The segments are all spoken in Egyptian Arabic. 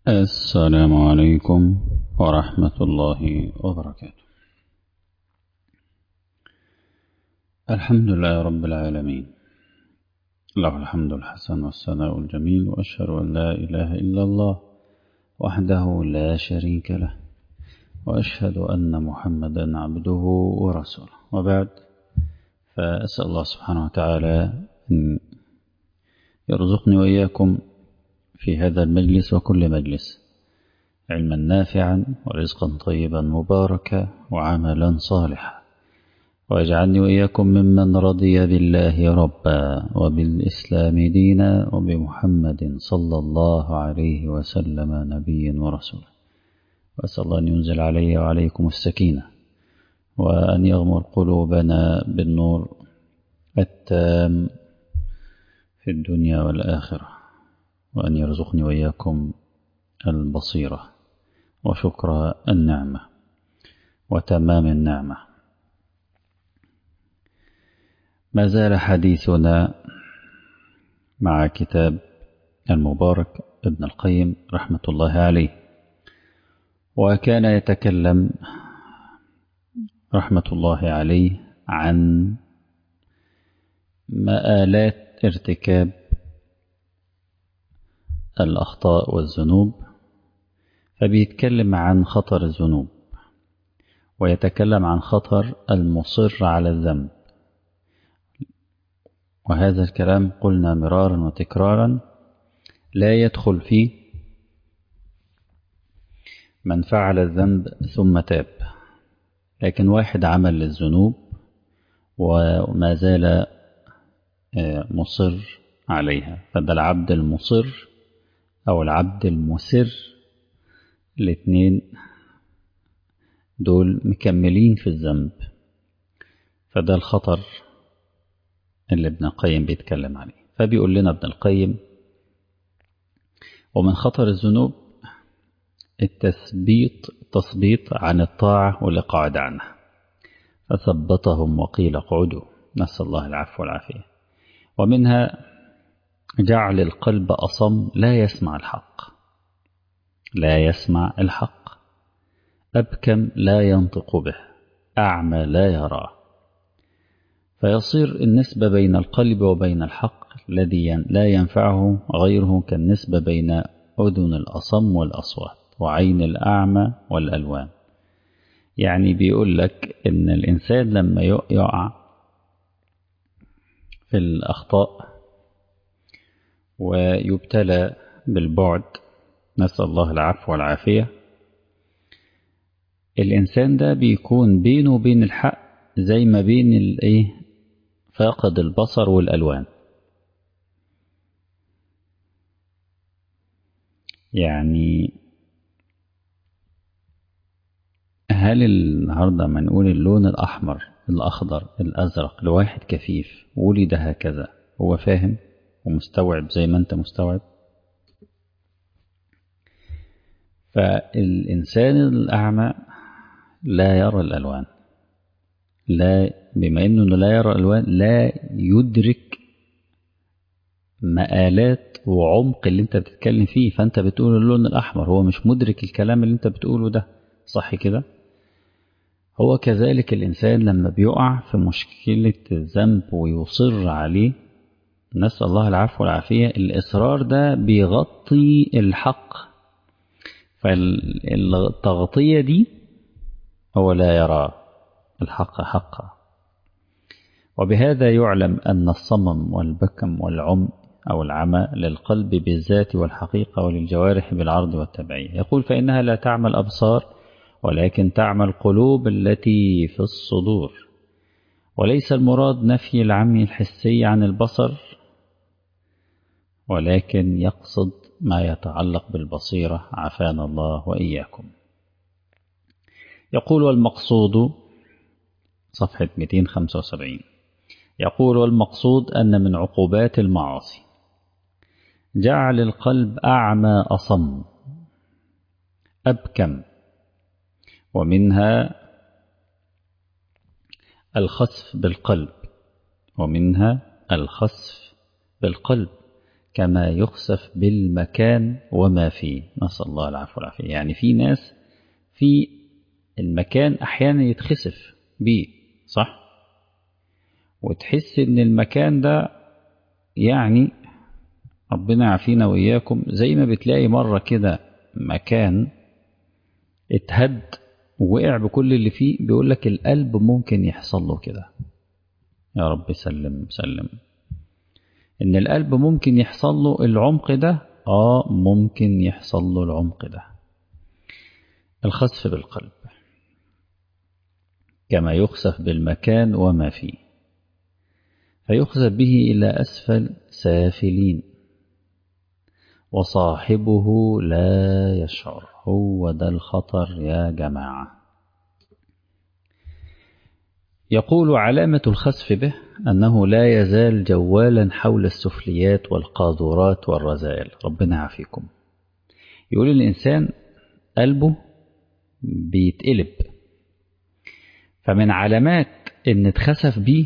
السلام عليكم ورحمة الله وبركاته الحمد لله رب العالمين له الحمد الحسن والثناء الجميل وأشهد أن لا إله إلا الله وحده لا شريك له وأشهد أن محمدا عبده ورسوله وبعد فأسأل الله سبحانه وتعالى أن يرزقني وإياكم في هذا المجلس وكل مجلس علما نافعا ورزقا طيبا مباركا وعملا صالحا ويجعلني وإياكم ممن رضي بالله ربا وبالإسلام دينا وبمحمد صلى الله عليه وسلم نبيا ورسولا وأسأل الله أن ينزل علي وعليكم السكينة وأن يغمر قلوبنا بالنور التام في الدنيا والآخرة وأن يرزقني وإياكم البصيرة وشكر النعمة وتمام النعمة ما زال حديثنا مع كتاب المبارك ابن القيم رحمة الله عليه وكان يتكلم رحمة الله عليه عن مآلات ارتكاب الأخطاء والذنوب فبيتكلم عن خطر الذنوب ويتكلم عن خطر المصر على الذنب وهذا الكلام قلنا مرارا وتكرارا لا يدخل فيه من فعل الذنب ثم تاب لكن واحد عمل للذنوب وما زال مصر عليها فده العبد المصر أو العبد المسر الاثنين دول مكملين في الذنب فده الخطر اللي ابن القيم بيتكلم عليه فبيقول لنا ابن القيم ومن خطر الذنوب التثبيط تثبيط عن الطاعة والإقعاد عنها فثبتهم وقيل اقعدوا نسأل الله العفو والعافية ومنها جعل القلب أصم لا يسمع الحق لا يسمع الحق أبكم لا ينطق به أعمى لا يراه فيصير النسبة بين القلب وبين الحق الذي لا ينفعه غيره كالنسبة بين أذن الأصم والأصوات وعين الأعمى والألوان يعني بيقول لك إن الإنسان لما يقع في الأخطاء ويبتلى بالبعد نسأل الله العفو والعافية الإنسان ده بيكون بينه وبين الحق زي ما بين الإيه فاقد البصر والألوان يعني هل النهاردة ما نقول اللون الأحمر الأخضر الأزرق لواحد كفيف ولد هكذا هو فاهم ومستوعب زي ما أنت مستوعب فالإنسان الأعمى لا يرى الألوان لا بما أنه لا يرى الألوان لا يدرك مآلات وعمق اللي انت بتتكلم فيه فانت بتقول اللون الأحمر هو مش مدرك الكلام اللي انت بتقوله ده صح كده هو كذلك الإنسان لما بيقع في مشكلة الذنب ويصر عليه نسأل الله العفو والعافية الإصرار ده بيغطي الحق فالتغطية دي هو لا يرى الحق حقا وبهذا يعلم أن الصمم والبكم والعم أو العمى للقلب بالذات والحقيقة وللجوارح بالعرض والتبعية يقول فإنها لا تعمى الأبصار ولكن تعمى القلوب التي في الصدور وليس المراد نفي العمي الحسي عن البصر ولكن يقصد ما يتعلق بالبصيرة عافانا الله وإياكم يقول والمقصود صفحة 275 يقول والمقصود أن من عقوبات المعاصي جعل القلب أعمى أصم أبكم ومنها الخسف بالقلب ومنها الخسف بالقلب كما يخسف بالمكان وما فيه نسأل الله العفو والعافية يعني في ناس في المكان أحيانا يتخسف بيه صح وتحس ان المكان ده يعني ربنا يعافينا وإياكم زي ما بتلاقي مرة كده مكان اتهد ووقع بكل اللي فيه بيقول لك القلب ممكن يحصل له كده يا رب سلم سلم ان القلب ممكن يحصل له العمق ده اه ممكن يحصل له العمق ده الخسف بالقلب كما يخسف بالمكان وما فيه فيخسف به إلى أسفل سافلين وصاحبه لا يشعر هو ده الخطر يا جماعة يقول علامة الخسف به أنه لا يزال جوالا حول السفليات والقاذورات والرذائل ربنا يعافيكم يقول الإنسان قلبه بيتقلب فمن علامات ان اتخسف بيه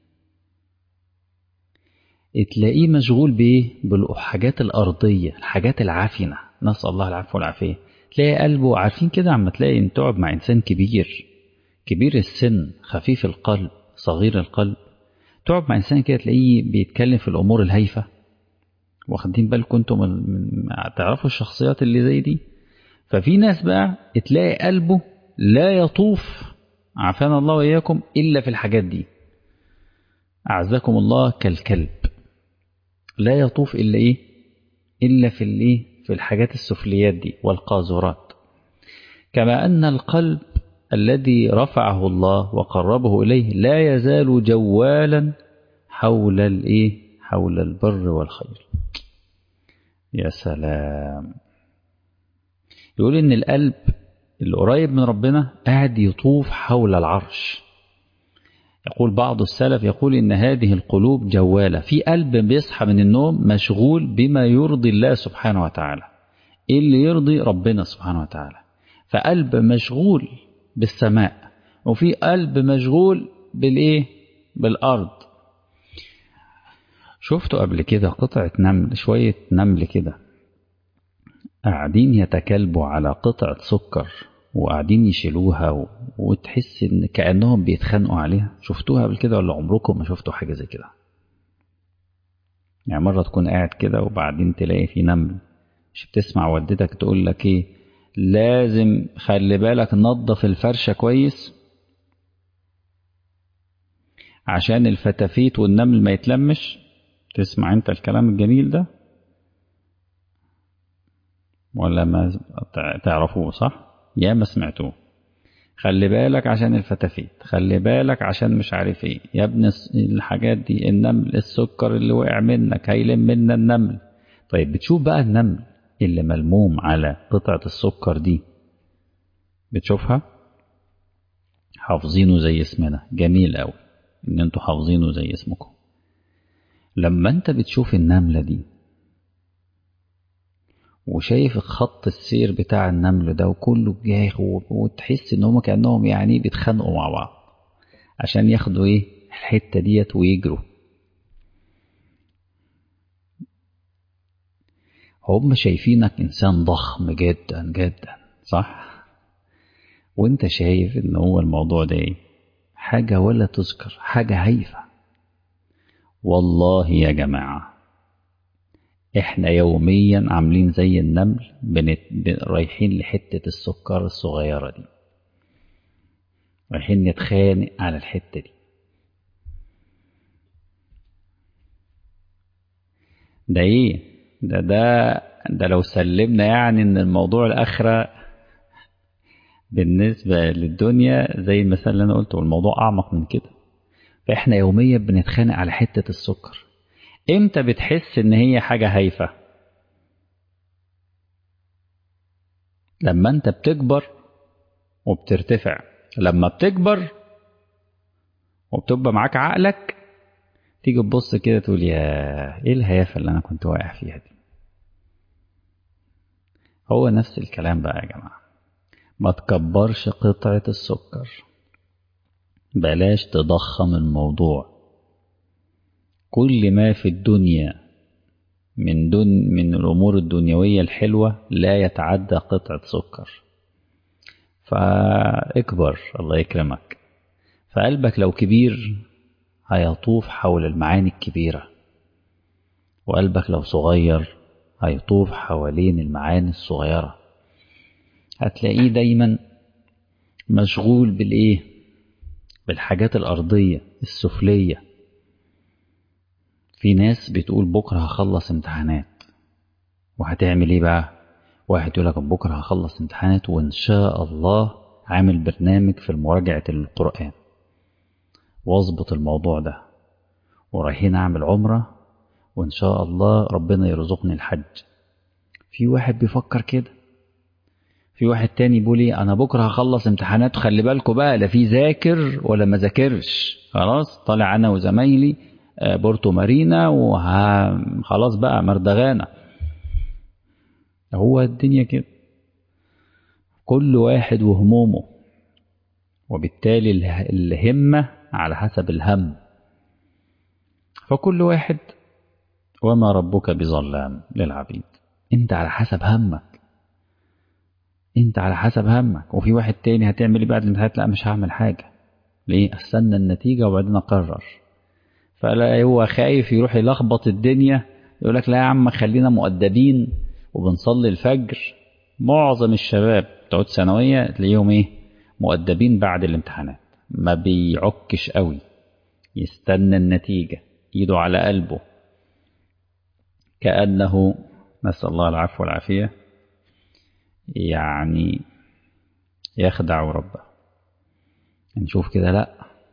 تلاقيه مشغول بايه بالحاجات الارضيه الحاجات العافنه نسال الله العفو والعافيه تلاقي قلبه عارفين كده عما تلاقي ان تقعد مع انسان كبير كبير السن خفيف القلب صغير القلب تقعد مع انسان كده تلاقيه بيتكلم في الامور الهايفه واخدين بالكم انتم تعرفوا الشخصيات اللي زي دي ففي ناس بقى تلاقي قلبه لا يطوف عافانا الله وإياكم إلا في الحاجات دي أعزكم الله كالكلب لا يطوف إلا إيه إلا في الإيه في الحاجات السفليات دي والقاذورات كما أن القلب الذي رفعه الله وقربه إليه لا يزال جوالا حول الإيه حول البر والخير يا سلام يقول إن القلب اللي قريب من ربنا قاعد يطوف حول العرش يقول بعض السلف يقول إن هذه القلوب جوالة في قلب بيصحى من النوم مشغول بما يرضي الله سبحانه وتعالى إيه اللي يرضي ربنا سبحانه وتعالى فقلب مشغول بالسماء وفي قلب مشغول بالإيه بالأرض شفتوا قبل كده قطعة نمل شوية نمل كده قاعدين يتكلبوا على قطعة سكر وقاعدين يشيلوها و... وتحس ان كأنهم بيتخانقوا عليها شفتوها قبل كده ولا عمركم ما شفتوا حاجة زي كده يعني مرة تكون قاعد كده وبعدين تلاقي في نمل مش بتسمع والدتك تقول لك ايه لازم خلي بالك نظف الفرشة كويس عشان الفتافيت والنمل ما يتلمش تسمع انت الكلام الجميل ده ولا ما تعرفوه صح يا ما سمعتوه خلي بالك عشان الفتافيت خلي بالك عشان مش عارف ايه يا ابن الحاجات دي النمل السكر اللي وقع منك هيلم منا النمل طيب بتشوف بقى النمل اللي ملموم على قطعة السكر دي بتشوفها حافظينه زي اسمنا جميل قوي ان انتوا حافظينه زي اسمكم لما انت بتشوف النملة دي وشايف خط السير بتاع النمل ده وكله جاي وتحس ان هم كانهم يعني بيتخانقوا مع بعض عشان ياخدوا ايه الحته ديت ويجروا هم شايفينك انسان ضخم جدا جدا صح وانت شايف ان هو الموضوع ده ايه حاجه ولا تذكر حاجه هايفه والله يا جماعه احنا يوميا عاملين زي النمل بنت... رايحين لحتة السكر الصغيرة دي رايحين نتخانق على الحتة دي ده ايه ده ده ده لو سلمنا يعني ان الموضوع الاخرة بالنسبة للدنيا زي المثال اللي انا قلته الموضوع اعمق من كده فاحنا يوميا بنتخانق على حتة السكر امتى بتحس ان هي حاجة هايفة لما انت بتكبر وبترتفع لما بتكبر وبتبقى معاك عقلك تيجي تبص كده تقول يا ايه الهيافة اللي انا كنت واقع فيها دي هو نفس الكلام بقى يا جماعة ما تكبرش قطعة السكر بلاش تضخم الموضوع كل ما في الدنيا من دون من الأمور الدنيوية الحلوة لا يتعدى قطعة سكر فاكبر الله يكرمك فقلبك لو كبير هيطوف حول المعاني الكبيرة وقلبك لو صغير هيطوف حوالين المعاني الصغيرة هتلاقيه دايما مشغول بالإيه بالحاجات الأرضية السفلية في ناس بتقول بكرة هخلص امتحانات وهتعمل ايه بقى واحد يقول لك بكرة هخلص امتحانات وإن شاء الله عامل برنامج في مراجعة القرآن واظبط الموضوع ده ورايحين أعمل عمرة وإن شاء الله ربنا يرزقني الحج في واحد بيفكر كده في واحد تاني بيقول ايه انا بكره هخلص امتحانات وخلي بالكوا بقى لا في ذاكر ولا ما ذاكرش خلاص طالع انا وزمايلي بورتو مارينا وخلاص بقى مردغانا هو الدنيا كده كل واحد وهمومه وبالتالي الهمة على حسب الهم فكل واحد وما ربك بظلام للعبيد انت على حسب همك انت على حسب همك وفي واحد تاني هتعمل ايه بعد الامتحانات لا مش هعمل حاجة ليه استنى النتيجة وبعدين اقرر فلا هو خايف يروح يلخبط الدنيا يقول لك لا يا عم خلينا مؤدبين وبنصلي الفجر معظم الشباب بتوع ثانوية تلاقيهم ايه مؤدبين بعد الامتحانات ما بيعكش قوي يستنى النتيجة ايده على قلبه كأنه نسأل الله العفو والعافية يعني يخدع ربه نشوف كده لا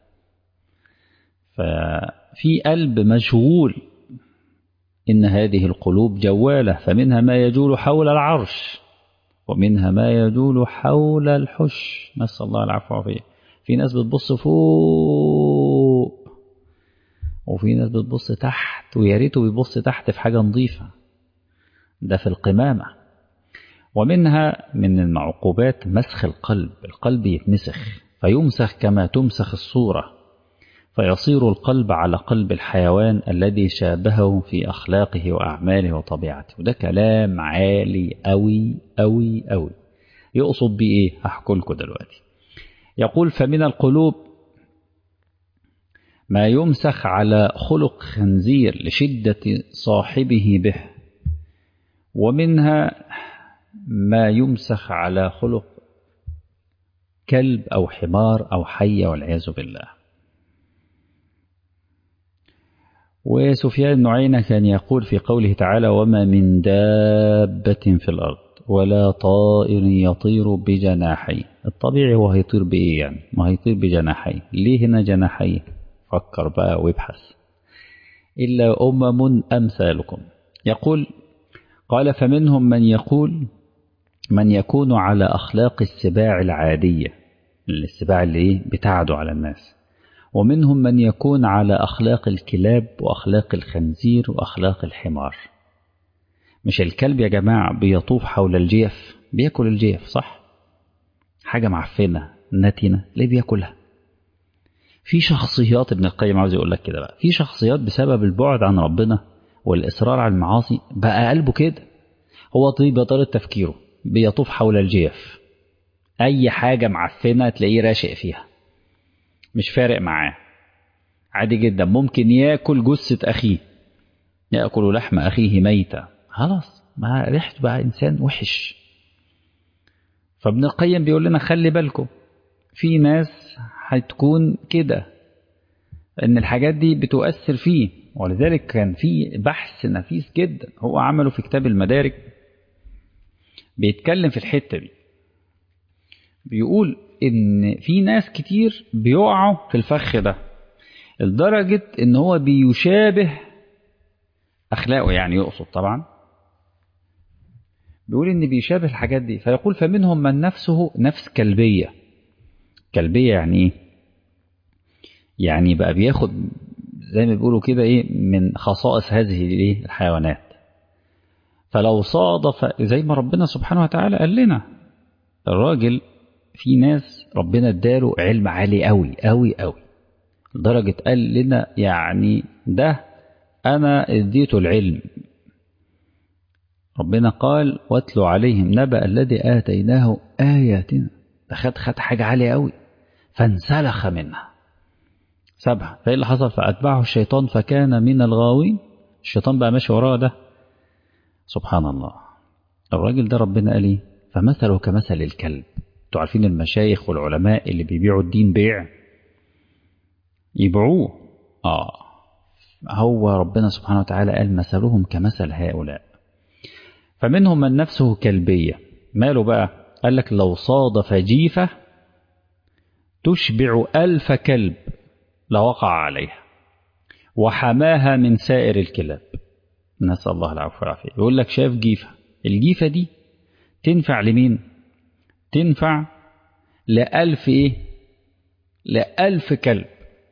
ففي قلب مشغول إن هذه القلوب جوالة فمنها ما يجول حول العرش ومنها ما يجول حول الحش نسأل الله العفو والعافية في ناس بتبص فوق وفي ناس بتبص تحت ويا ريته بيبص تحت في حاجة نظيفة ده في القمامة ومنها من المعقوبات مسخ القلب القلب يتمسخ فيمسخ كما تمسخ الصورة فيصير القلب على قلب الحيوان الذي شابهه في أخلاقه وأعماله وطبيعته وده كلام عالي أوي أوي أوي يقصد بإيه هحكي لكم دلوقتي يقول فمن القلوب ما يمسخ على خلق خنزير لشدة صاحبه به ومنها ما يمسخ على خلق كلب أو حمار أو حية والعياذ بالله وسفيان بن عيينة كان يقول في قوله تعالى وما من دابة في الأرض ولا طائر يطير بجناحيه الطبيعي هو هيطير بإيه يعني ما هيطير بجناحيه ليه هنا جناحيه فكر بقى وابحث إلا أمم أمثالكم يقول قال فمنهم من يقول من يكون على أخلاق السباع العادية السباع اللي إيه بتعدو على الناس ومنهم من يكون على أخلاق الكلاب وأخلاق الخنزير وأخلاق الحمار مش الكلب يا جماعة بيطوف حول الجيف بياكل الجيف صح حاجة معفنة نتنة ليه بياكلها في شخصيات ابن القيم عاوز يقول لك كده بقى في شخصيات بسبب البعد عن ربنا والإصرار على المعاصي بقى قلبه كده هو طيب بطريقة تفكيره بيطوف حول الجيف أي حاجة معفنة تلاقيه راشق فيها مش فارق معاه عادي جدا ممكن ياكل جثة أخيه يأكل لحم أخيه ميتة خلاص ما ريحته بقى إنسان وحش فابن القيم بيقول لنا خلي بالكم في ناس هتكون كده ان الحاجات دي بتؤثر فيه ولذلك كان في بحث نفيس جدا هو عمله في كتاب المدارك بيتكلم في الحتة دي بيقول ان في ناس كتير بيقعوا في الفخ ده لدرجة ان هو بيشابه اخلاقه يعني يقصد طبعا بيقول ان بيشابه الحاجات دي فيقول فمنهم من نفسه نفس كلبية كلبية يعني ايه يعني بقى بياخد زي ما بيقولوا كده ايه من خصائص هذه الايه الحيوانات فلو صادف زي ما ربنا سبحانه وتعالى قال لنا الراجل في ناس ربنا اداله علم عالي قوي قوي قوي لدرجة قال لنا يعني ده أنا اديته العلم ربنا قال واتلو عليهم نبأ الذي آتيناه آياتنا ده خد خد حاجة عالية قوي فانسلخ منها سبعة فإيه اللي حصل فأتبعه الشيطان فكان من الغاوين الشيطان بقى ماشي وراه ده سبحان الله الراجل ده ربنا قال ايه فمثله كمثل الكلب انتوا عارفين المشايخ والعلماء اللي بيبيعوا الدين بيع يبيعوه اه هو ربنا سبحانه وتعالى قال مثلهم كمثل هؤلاء فمنهم من نفسه كلبية ماله بقى قال لك لو صادف جيفة تشبع ألف كلب لوقع عليها وحماها من سائر الكلاب نسأل الله العفو والعافية يقول لك شاف جيفة الجيفة دي تنفع لمين تنفع لألف إيه لألف كلب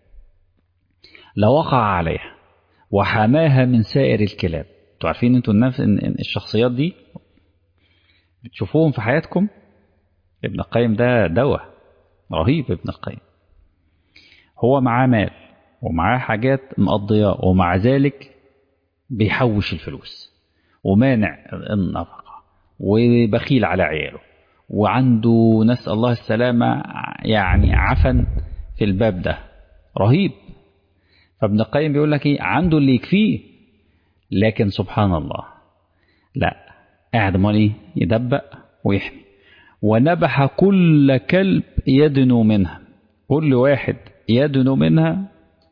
لوقع عليها وحماها من سائر الكلاب انتوا عارفين انتوا النفس ان الشخصيات دي بتشوفوهم في حياتكم ابن القيم ده دواء رهيب ابن القيم هو معاه مال ومعاه حاجات مقضياه ومع ذلك بيحوش الفلوس ومانع النفقة وبخيل على عياله وعنده نسأل الله السلامة يعني عفن في الباب ده رهيب فابن القيم بيقول لك ايه عنده اللي يكفيه لكن سبحان الله لا قاعد امال ايه يدبق ويحمي ونبح كل كلب يدنو منها كل واحد يدنو منها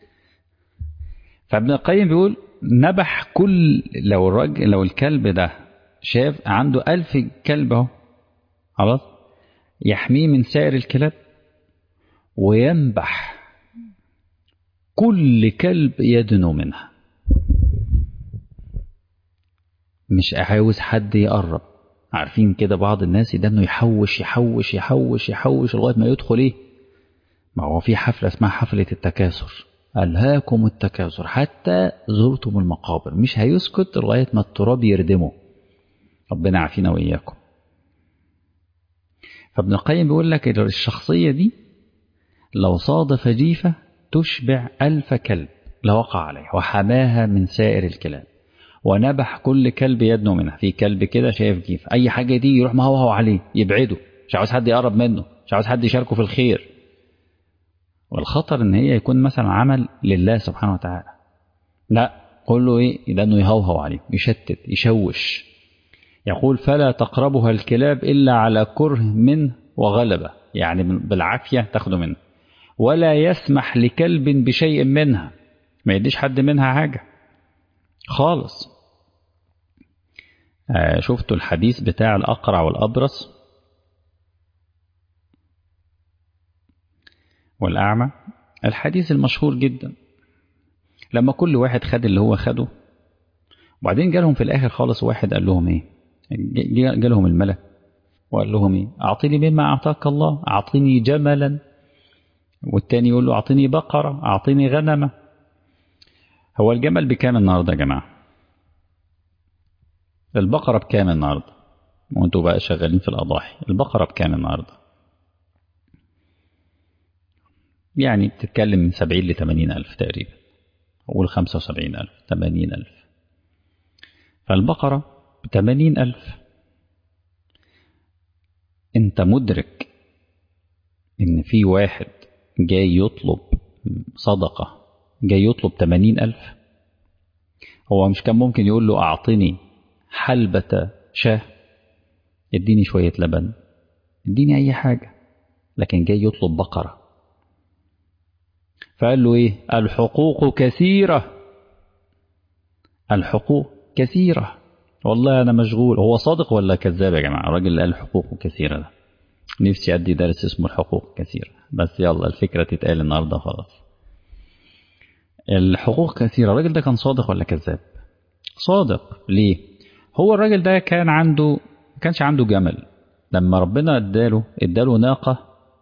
فابن القيم بيقول نبح كل لو الراجل لو الكلب ده شاف عنده ألف كلب اهو خلاص يحميه من سائر الكلاب وينبح كل كلب يدنو منها مش عاوز حد يقرب عارفين كده بعض الناس يدنه يحوش يحوش يحوش يحوش لغايه ما يدخل ايه ما هو في حفله اسمها حفله التكاثر ألهاكم التكاثر حتى زرتم المقابر مش هيسكت لغاية ما التراب يردمه ربنا عافينا وإياكم فابن القيم بيقول لك الشخصية دي لو صادف جيفة تشبع ألف كلب لوقع عليها وحماها من سائر الكلاب ونبح كل كلب يدنو منها في كلب كده شايف جيفة أي حاجة دي يروح مهوهو عليه يبعده مش عاوز حد يقرب منه مش عاوز حد يشاركه في الخير والخطر ان هي يكون مثلا عمل لله سبحانه وتعالى لا قول له ايه لانه يهوهو عليه يشتت يشوش يقول فلا تقربها الكلاب الا على كره منه وغلبه يعني بالعافيه تاخده منه ولا يسمح لكلب بشيء منها ما يديش حد منها حاجه خالص آه شفتوا الحديث بتاع الاقرع والابرص والأعمى الحديث المشهور جدا لما كل واحد خد اللي هو خده وبعدين جالهم في الآخر خالص واحد قال لهم إيه جالهم الملك وقال لهم إيه أعطيني مما أعطاك الله أعطيني جملا والتاني يقول له أعطيني بقرة أعطيني غنمة هو الجمل بكام النهاردة يا جماعة البقرة بكام النهاردة وانتوا بقى شغالين في الأضاحي البقرة بكام النهارده يعني بتتكلم من سبعين لثمانين ألف تقريبا أقول خمسة وسبعين ألف ثمانين ألف فالبقرة بثمانين ألف أنت مدرك إن في واحد جاي يطلب صدقة جاي يطلب ثمانين ألف هو مش كان ممكن يقول له أعطني حلبة شاه اديني شوية لبن اديني أي حاجة لكن جاي يطلب بقرة فقال له ايه الحقوق كثيرة الحقوق كثيرة والله أنا مشغول هو صادق ولا كذاب يا جماعة الراجل اللي قال الحقوق كثيرة ده نفسي أدي درس اسمه الحقوق كثيرة بس يلا الفكرة تتقال النهاردة خلاص الحقوق كثيرة الراجل ده كان صادق ولا كذاب صادق ليه هو الراجل ده كان عنده ما كانش عنده جمل لما ربنا اداله اداله ناقة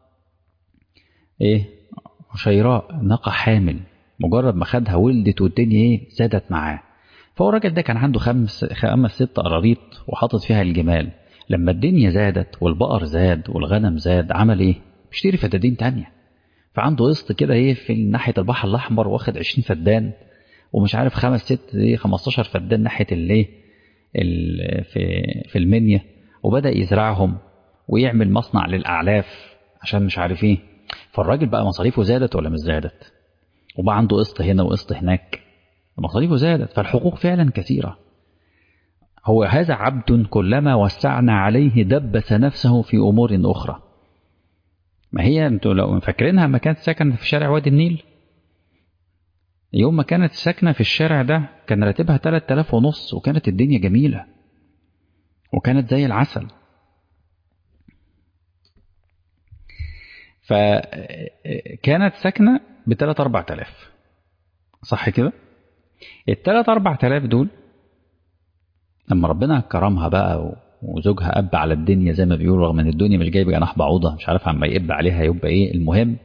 ايه شيراء ناقة حامل مجرد ما خدها ولدت والدنيا ايه زادت معاه فهو الراجل ده كان عنده خمس خمس ست قراريط وحاطط فيها الجمال لما الدنيا زادت والبقر زاد والغنم زاد عمل ايه؟ بيشتري فدادين تانية فعنده قسط كده ايه في ناحية البحر الأحمر واخد 20 فدان ومش عارف خمس ست ايه 15 فدان ناحية الايه في في المنيا وبدا يزرعهم ويعمل مصنع للاعلاف عشان مش عارف ايه فالراجل بقى مصاريفه زادت ولا مش زادت وبقى عنده قسط هنا وقسط هناك مصاريفه زادت فالحقوق فعلا كثيره هو هذا عبد كلما وسعنا عليه دبس نفسه في امور اخرى ما هي انتوا لو فاكرينها ما كانت ساكنه في شارع وادي النيل يوم ما كانت ساكنه في الشارع ده كان راتبها 3000 ونص وكانت الدنيا جميله وكانت زي العسل فكانت ساكنه ب 3 4000 صح كده ال 3 4000 دول لما ربنا كرمها بقى وزوجها اب على الدنيا زي ما بيقولوا رغم ان الدنيا مش جايبه جناح بعوضه مش عارف عما يقب عليها يبقى ايه المهم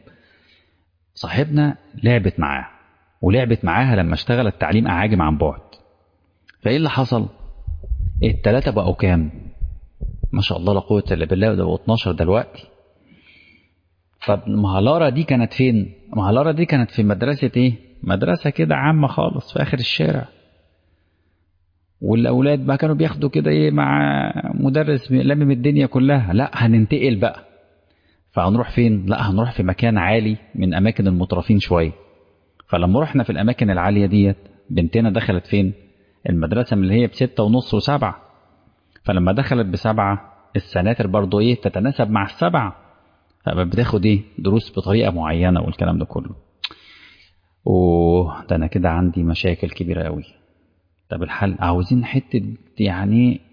صاحبنا لعبت معاه ولعبت معاها لما اشتغلت تعليم اعاجم عن بعد فايه اللي حصل التلاتة بقوا كام ما شاء الله لا قوه الا بالله ده بقوا 12 دلوقتي طب مهلارة دي كانت فين مهلارة دي كانت في مدرسة ايه مدرسة كده عامة خالص في اخر الشارع والاولاد بقى كانوا بياخدوا كده ايه مع مدرس لمم الدنيا كلها لا هننتقل بقى فهنروح فين لا هنروح في مكان عالي من اماكن المترفين شويه فلما رحنا في الاماكن العاليه ديت بنتنا دخلت فين المدرسه من اللي هي بستة ونص وسبعة فلما دخلت بسبعة السناتر برضو ايه تتناسب مع السبعة فبتاخد ايه دروس بطريقه معينه والكلام ده كله اوه ده انا كده عندي مشاكل كبيره قوي طب الحل عاوزين حتة يعني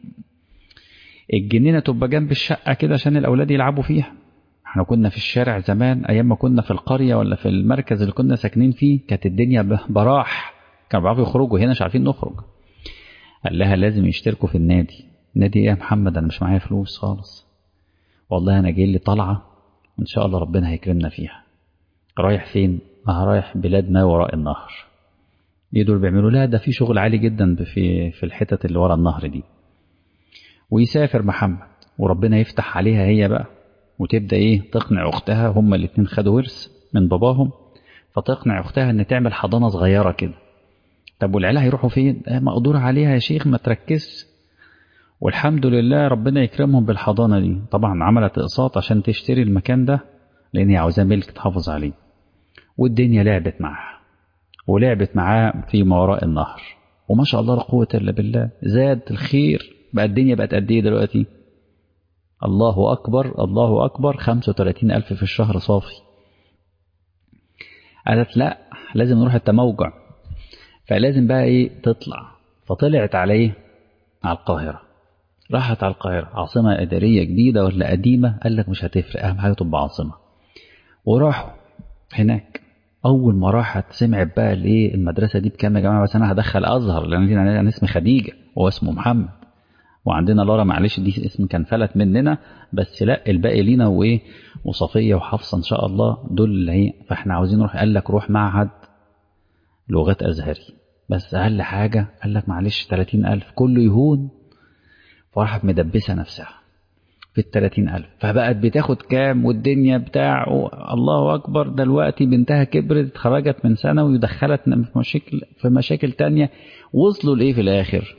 الجنينة تبقى جنب الشقة كده عشان الأولاد يلعبوا فيها احنا كنا في الشارع زمان أيام ما كنا في القرية ولا في المركز اللي كنا ساكنين فيه كانت الدنيا براح كانوا بيعرفوا يخرجوا هنا مش عارفين نخرج قال لها لازم يشتركوا في النادي نادي ايه يا محمد انا مش معايا فلوس خالص والله انا جاي لي طلعه ان شاء الله ربنا هيكرمنا فيها رايح فين اه رايح بلاد ما وراء النهر ايه دول بيعملوا لا ده في شغل عالي جدا في في الحتت اللي ورا النهر دي ويسافر محمد وربنا يفتح عليها هي بقى وتبدا ايه تقنع اختها هما الاتنين خدوا ورث من باباهم فتقنع اختها ان تعمل حضانه صغيره كده طب والعيال هيروحوا فين آه مقدور عليها يا شيخ ما تركزش والحمد لله ربنا يكرمهم بالحضانه دي طبعا عملت اقساط عشان تشتري المكان ده لان هي عاوزاه ملك تحافظ عليه والدنيا لعبت معاها ولعبت معاه في ما وراء النهر وما شاء الله لا قوة إلا بالله زاد الخير بقى الدنيا بقت قد إيه دلوقتي الله أكبر الله أكبر 35 ألف في الشهر صافي قالت لا لازم نروح التموجع فلازم بقى إيه تطلع فطلعت عليه على القاهرة راحت على القاهرة عاصمة إدارية جديدة ولا قديمة قال لك مش هتفرق أهم حاجة تبقى عاصمة وراحوا هناك اول ما راحت سمعت بقى ليه المدرسه دي بكام يا جماعه بس انا هدخل ازهر لان انا اسمي خديجه وهو اسمه محمد وعندنا لارا معلش دي اسم كان فلت مننا بس لا الباقي لينا وايه وصفيه وحفصه ان شاء الله دول اللي هي فاحنا عاوزين نروح قال لك روح معهد لغات ازهري بس اقل حاجه قال لك معلش 30000 كله يهون فراحت مدبسه نفسها في التلاتين ألف فبقت بتاخد كام والدنيا بتاع الله أكبر دلوقتي بنتها كبرت اتخرجت من سنة ودخلت في مشاكل في مشاكل تانية وصلوا لإيه في الآخر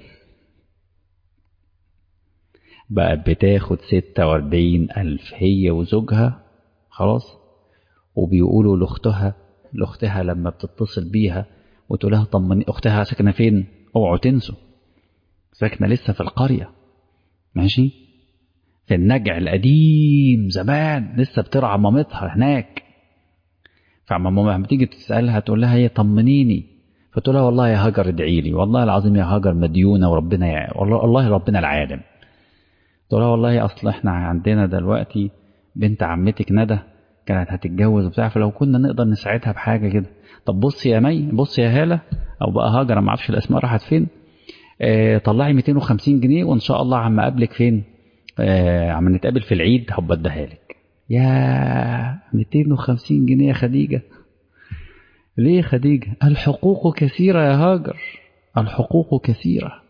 بقت بتاخد ستة وأربعين ألف هي وزوجها خلاص وبيقولوا لأختها لأختها لما بتتصل بيها وتقول لها طمني أختها ساكنة فين؟ اوعوا تنسوا ساكنة لسه في القرية ماشي في النجع القديم زمان لسه بترعى مامتها هناك فعما ماما بتيجي تسألها تقول لها هي طمنيني فتقول لها والله يا هاجر ادعي لي والله العظيم يا هاجر مديونة وربنا يع... والله, والله ربنا العالم تقول لها والله أصل احنا عندنا دلوقتي بنت عمتك ندى كانت هتتجوز وبتاع فلو كنا نقدر نساعدها بحاجة كده طب بص يا مي بص يا هالة أو بقى هاجر أنا ما اعرفش الأسماء راحت فين اه طلعي 250 جنيه وإن شاء الله عم أقابلك فين آه عم نتقابل في العيد هبقى اديها لك يا 250 جنيه يا خديجة ليه يا خديجة الحقوق كثيرة يا هاجر الحقوق كثيرة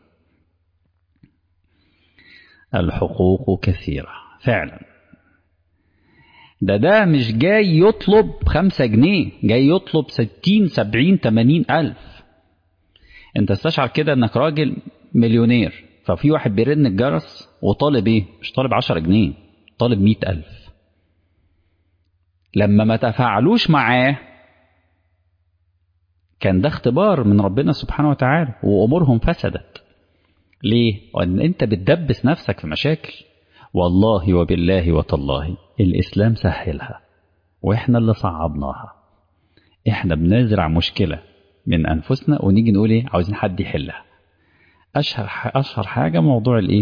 الحقوق كثيرة فعلا ده ده مش جاي يطلب خمسة جنيه جاي يطلب ستين سبعين تمانين ألف انت استشعر كده انك راجل مليونير ففي واحد بيرن الجرس وطالب ايه مش طالب 10 جنيه طالب 100000 لما ما تفاعلوش معاه كان ده اختبار من ربنا سبحانه وتعالى وامورهم فسدت ليه وان انت بتدبس نفسك في مشاكل والله وبالله وتالله الاسلام سهلها واحنا اللي صعبناها احنا بنزرع مشكله من انفسنا ونيجي نقول ايه عاوزين حد يحلها اشهر اشهر حاجه موضوع الايه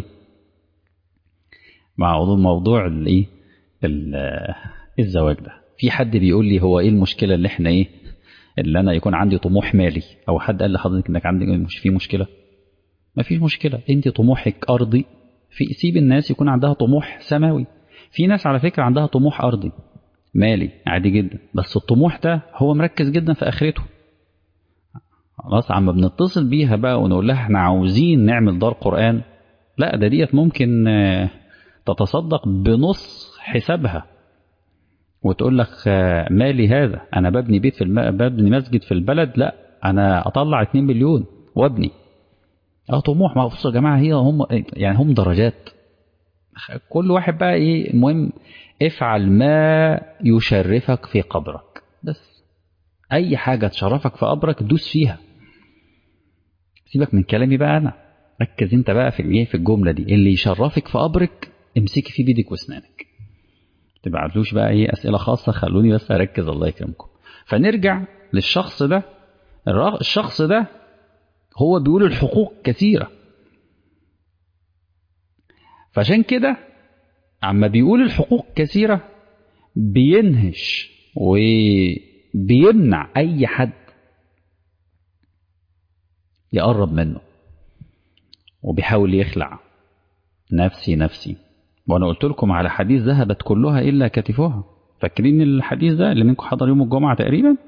موضوع موضوع الايه الزواج ده في حد بيقول لي هو ايه المشكله اللي احنا ايه اللي انا يكون عندي طموح مالي او حد قال لحضرتك انك عندك مش في مشكله ما فيش مشكله انت طموحك ارضي في سيب الناس يكون عندها طموح سماوي في ناس على فكره عندها طموح ارضي مالي عادي جدا بس الطموح ده هو مركز جدا في اخرته خلاص عم بنتصل بيها بقى ونقول لها احنا عاوزين نعمل دار قرآن لا ده ديت ممكن تتصدق بنص حسابها وتقول لك مالي هذا انا ببني بيت في الم... ببني مسجد في البلد لا انا اطلع 2 مليون وابني اه طموح ما بصوا يا جماعه هي هم يعني هم درجات كل واحد بقى ايه المهم افعل ما يشرفك في قبرك بس اي حاجه تشرفك في قبرك دوس فيها سيبك من كلامي بقى انا ركز انت بقى في ايه في الجمله دي اللي يشرفك في قبرك امسكي فيه بيدك واسنانك تبعتلوش بقى ايه اسئله خاصه خلوني بس اركز الله يكرمكم فنرجع للشخص ده الشخص ده هو بيقول الحقوق كثيره فعشان كده عما بيقول الحقوق كثيره بينهش وبيمنع اي حد يقرب منه وبيحاول يخلع نفسي نفسي وانا قلت لكم على حديث ذهبت كلها الا كتفها فاكرين الحديث ده اللي منكم حضر يوم الجمعه تقريبا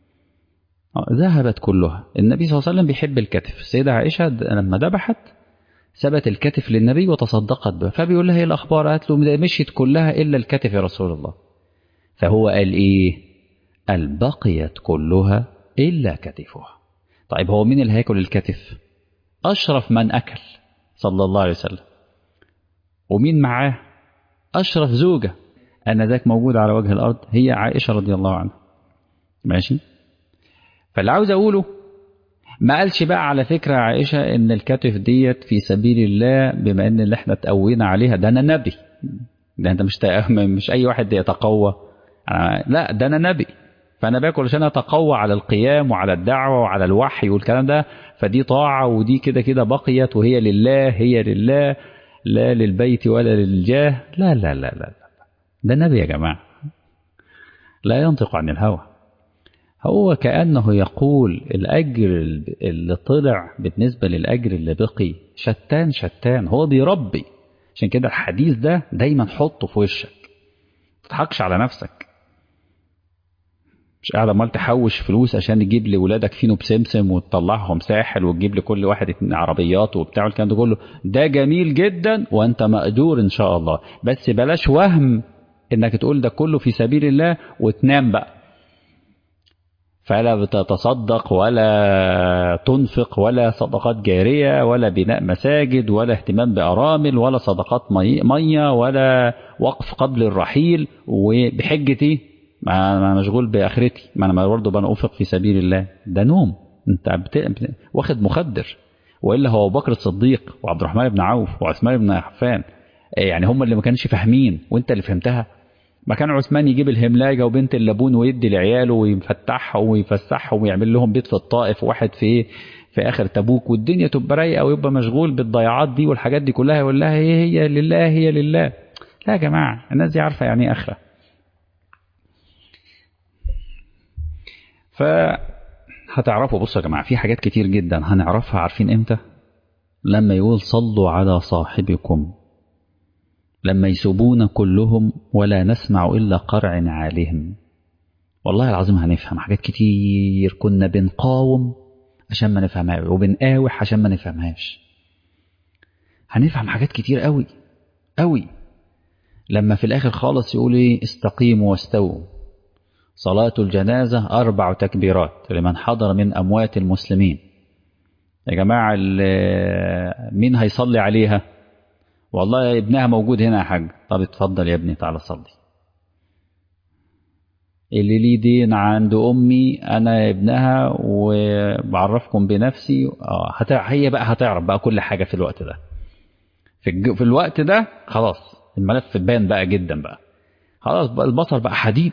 ذهبت كلها النبي صلى الله عليه وسلم بيحب الكتف السيده عائشه لما ذبحت ثبت الكتف للنبي وتصدقت به فبيقول لها ايه الاخبار قالت له مشيت كلها الا الكتف يا رسول الله فهو قال ايه قال بقيت كلها الا كتفها طيب هو مين اللي هياكل الكتف اشرف من اكل صلى الله عليه وسلم ومين معاه أشرف زوجة أن ذاك موجود على وجه الأرض هي عائشة رضي الله عنها ماشي فاللي عاوز أقوله ما قالش بقى على فكرة عائشة إن الكتف ديت في سبيل الله بما إن اللي إحنا تقوينا عليها ده أنا نبي ده أنت مش مش أي واحد يتقوى لا ده أنا نبي فأنا باكل عشان أتقوى على القيام وعلى الدعوة وعلى الوحي والكلام ده فدي طاعة ودي كده كده بقيت وهي لله هي لله لا للبيت ولا للجاه لا لا لا لا ده نبي يا جماعة لا ينطق عن الهوى هو كأنه يقول الأجر اللي طلع بالنسبة للأجر اللي بقي شتان شتان هو بيربي عشان كده الحديث ده دايما حطه في وشك تضحكش على نفسك مش قاعد عمال تحوش فلوس عشان تجيب لولادك فينو بسمسم وتطلعهم ساحل وتجيب لكل واحد عربيات وبتاع الكلام ده كله ده جميل جدا وانت مأجور ان شاء الله بس بلاش وهم انك تقول ده كله في سبيل الله وتنام بقى فلا بتتصدق ولا تنفق ولا صدقات جارية ولا بناء مساجد ولا اهتمام بأرامل ولا صدقات مية ولا وقف قبل الرحيل وبحجة ايه ما انا مشغول باخرتي ما انا برضه بنفق في سبيل الله ده نوم انت بت... واخد مخدر والا هو ابو بكر الصديق وعبد الرحمن بن عوف وعثمان بن عفان يعني هم اللي ما كانش فاهمين وانت اللي فهمتها ما كان عثمان يجيب الهملاجه وبنت اللبون ويدي لعياله ويفتحهم ويفسحهم ويعمل لهم بيت في الطائف واحد في في اخر تبوك والدنيا تبقى رايقه ويبقى مشغول بالضياعات دي والحاجات دي كلها يقول لها هي هي لله هي لله لا يا جماعه الناس دي عارفه يعني ايه اخره فهتعرفوا بصوا يا جماعة في حاجات كتير جدا هنعرفها عارفين امتى لما يقول صلوا على صاحبكم لما يسوبون كلهم ولا نسمع إلا قرع عالهم والله العظيم هنفهم حاجات كتير كنا بنقاوم عشان ما نفهمها وبنقاوح عشان ما نفهمهاش هنفهم حاجات كتير قوي قوي لما في الآخر خالص يقول ايه استقيموا واستووا صلاة الجنازة أربع تكبيرات لمن حضر من أموات المسلمين يا جماعة مين هيصلي عليها والله ابنها موجود هنا يا حاج طب اتفضل يا ابني تعالى صلي اللي ليه دين عند امي انا ابنها وبعرفكم بنفسي اه هي بقى هتعرف بقى كل حاجه في الوقت ده في, الج... في الوقت ده خلاص الملف بان بقى جدا بقى خلاص بقى البصر بقى حديد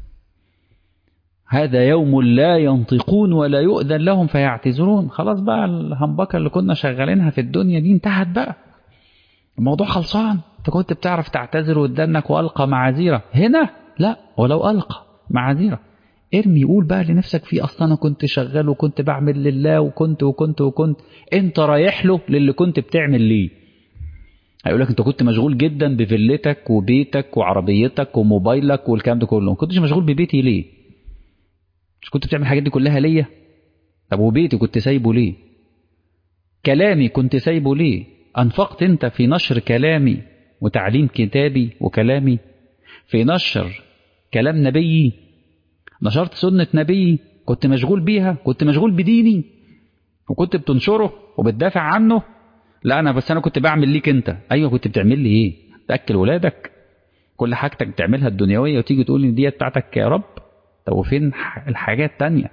هذا يوم لا ينطقون ولا يؤذن لهم فيعتذرون خلاص بقى الهمبكه اللي كنا شغالينها في الدنيا دي انتهت بقى الموضوع خلصان انت كنت بتعرف تعتذر قدامك والقى معاذيره هنا لا ولو القى معاذيره ارمي قول بقى لنفسك في اصلا انا كنت شغال وكنت بعمل لله وكنت وكنت وكنت انت رايح له للي كنت بتعمل ليه هيقول لك انت كنت مشغول جدا بفيلتك وبيتك وعربيتك وموبايلك والكلام ده كله ما كنتش مشغول ببيتي ليه مش كنت بتعمل الحاجات دي كلها ليا طب وبيتي كنت سايبه ليه كلامي كنت سايبه ليه انفقت انت في نشر كلامي وتعليم كتابي وكلامي في نشر كلام نبيي نشرت سنة نبيي كنت مشغول بيها كنت مشغول بديني وكنت بتنشره وبتدافع عنه لا انا بس انا كنت بعمل ليك انت ايوه كنت بتعمل لي ايه تاكل ولادك كل حاجتك بتعملها الدنيويه وتيجي تقول ان دي بتاعتك يا رب طب وفين الحاجات التانية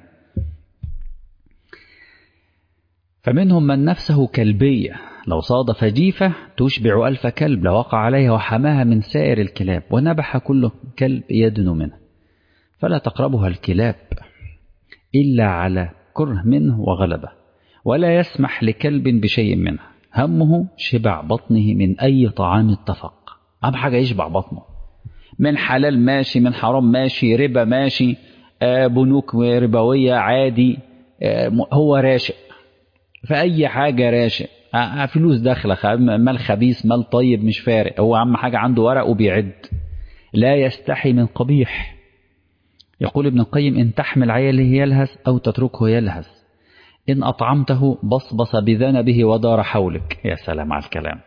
فمنهم من نفسه كلبية لو صادف جيفة تشبع ألف كلب لوقع عليها وحماها من سائر الكلاب ونبح كل كلب يدن منه فلا تقربها الكلاب إلا على كره منه وغلبه ولا يسمح لكلب بشيء منه همه شبع بطنه من أي طعام اتفق أهم حاجة يشبع بطنه من حلال ماشي من حرام ماشي ربا ماشي آه بنوك ربوية عادي آه هو راشق فأي حاجة راشق آه فلوس داخلة مال خبيث مال طيب مش فارق هو أهم حاجة عنده ورق وبيعد لا يستحي من قبيح يقول ابن القيم إن تحمل عياله يلهث أو تتركه يلهث إن أطعمته بصبص بذنبه ودار حولك يا سلام على الكلام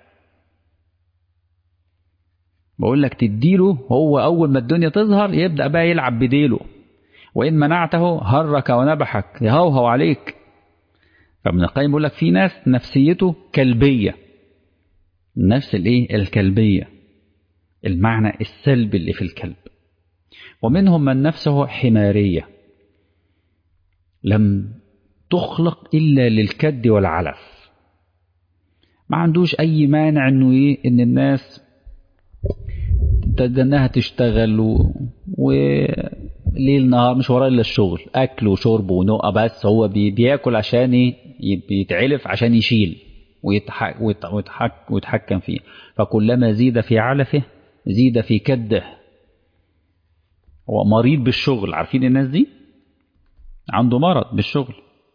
بقول لك تديله هو أول ما الدنيا تظهر يبدأ بقى يلعب بديله وإن منعته هرك ونبحك يهوهو عليك فابن القيم بيقول لك في ناس نفسيته كلبية نفس الايه الكلبية المعنى السلبي اللي في الكلب ومنهم من نفسه حمارية لم تخلق إلا للكد والعلف ما عندوش أي مانع إنه إيه إن الناس انها تشتغل و... وليل نهار مش وراه الا الشغل اكل وشرب ونقى بس هو بي... بياكل عشان ايه بيتعلف عشان يشيل ويتحك... ويتحك... ويتحكم فيه فكلما زيد في علفه زيد في كده هو مريض بالشغل عارفين الناس دي عنده مرض بالشغل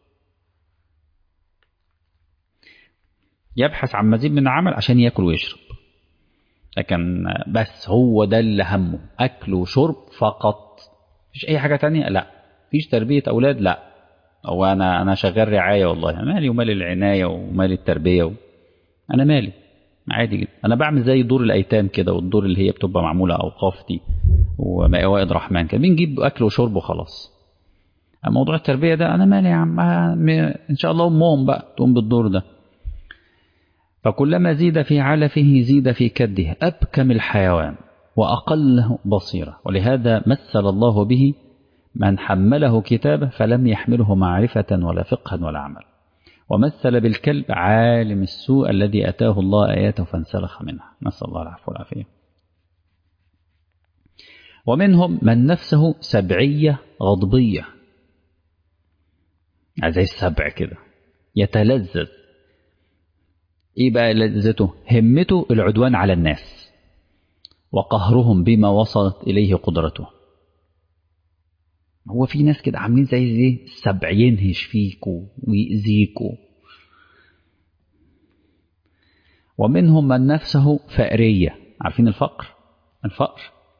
يبحث عن مزيد من العمل عشان ياكل ويشرب لكن بس هو ده اللي همه اكل وشرب فقط مفيش اي حاجه تانية لا مفيش تربيه اولاد لا هو انا انا شغال رعايه والله مالي ومال العنايه ومال التربيه و... انا مالي عادي جدا انا بعمل زي دور الايتام كده والدور اللي هي بتبقى معموله اوقاف دي وموائد رحمن كده بنجيب اكل وشرب وخلاص موضوع التربيه ده انا مالي يا عم ان شاء الله امهم بقى تقوم بالدور ده فكلما زيد في علفه زيد في كده أبكم الحيوان وأقله بصيرة ولهذا مثل الله به من حمله كتابه فلم يحمله معرفة ولا فقها ولا عمل ومثل بالكلب عالم السوء الذي أتاه الله آياته فانسلخ منها نسأل الله العفو والعافية ومنهم من نفسه سبعية غضبية زي السبع كده يتلذذ ايه بقى لذته همته العدوان على الناس وقهرهم بما وصلت اليه قدرته هو في ناس كده عاملين زي ايه السبع ينهش فيكوا ويأذيكوا ومنهم من نفسه فقرية عارفين الفقر الفقر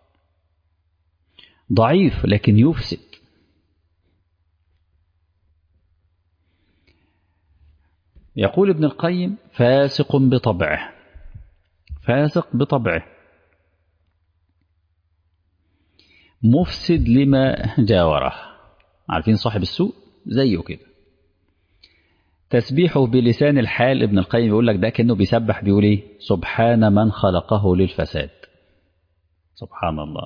ضعيف لكن يفسد يقول ابن القيم فاسق بطبعه فاسق بطبعه مفسد لما جاوره عارفين صاحب السوء زيه كده تسبيحه بلسان الحال ابن القيم بيقول لك ده كأنه بيسبح بيقول ايه سبحان من خلقه للفساد سبحان الله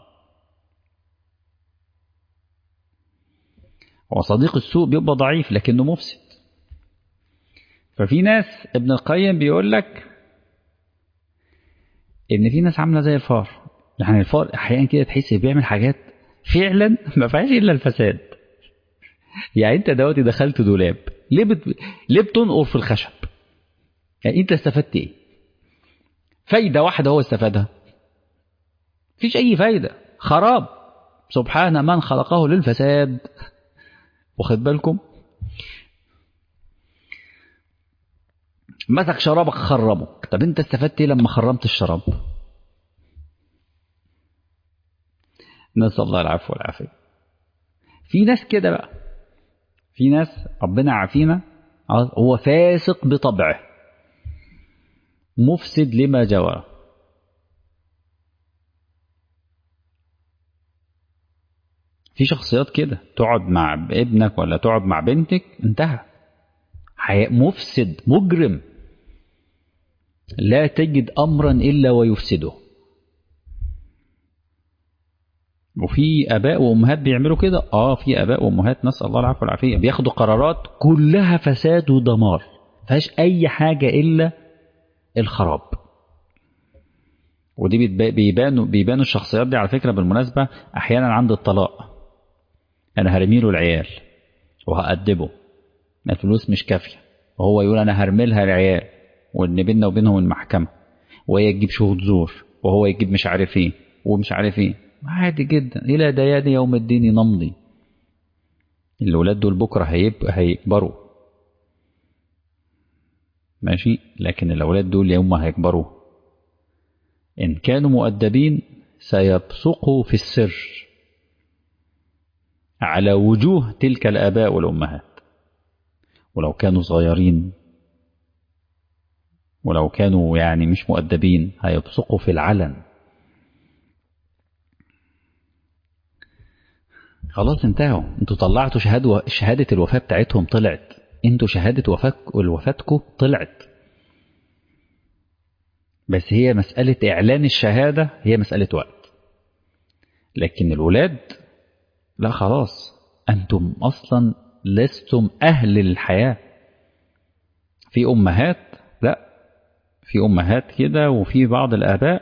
هو صديق السوء بيبقى ضعيف لكنه مفسد ففي ناس ابن القيم بيقول لك ان في ناس عامله زي الفار يعني الفار احيانا كده تحس بيعمل حاجات فعلا ما فيهاش الا الفساد يعني انت دلوقتي دخلت دولاب ليه بت... ليه بتنقر في الخشب يعني انت استفدت ايه فايده واحده هو استفادها مفيش اي فايده خراب سبحان من خلقه للفساد واخد بالكم مسك شرابك خرمه طب انت استفدت ايه لما خرمت الشراب نسال الله العفو والعافيه في ناس كده بقى في ناس ربنا عافينا هو فاسق بطبعه مفسد لما جواه في شخصيات كده تقعد مع ابنك ولا تقعد مع بنتك انتهى مفسد مجرم لا تجد امرا الا ويفسده وفي اباء وامهات بيعملوا كده اه في اباء وامهات نسال الله العفو والعافيه بياخدوا قرارات كلها فساد ودمار فيهاش اي حاجه الا الخراب ودي بيبانوا بيبانوا الشخصيات دي على فكره بالمناسبه احيانا عند الطلاق انا هرميله العيال وهأدبه الفلوس مش كافيه وهو يقول انا هرملها العيال وان بيننا وبينهم المحكمه وهي تجيب شهود زور وهو يجيب مش عارف ايه ومش عارف ايه عادي جدا الى ديان يوم الدين نمضي الولاد دول بكره هيبقى هيكبروا ماشي لكن الاولاد دول يوم ما هيكبروا ان كانوا مؤدبين سيبصقوا في السر على وجوه تلك الاباء والامهات ولو كانوا صغيرين ولو كانوا يعني مش مؤدبين هيبصقوا في العلن خلاص انتهوا انتوا طلعتوا شهادة شهادة الوفاة بتاعتهم طلعت انتوا شهادة وفاك وفاتكم طلعت بس هي مسألة إعلان الشهادة هي مسألة وقت لكن الولاد لا خلاص أنتم أصلا لستم أهل الحياة في أمهات لا في أمهات كده وفي بعض الآباء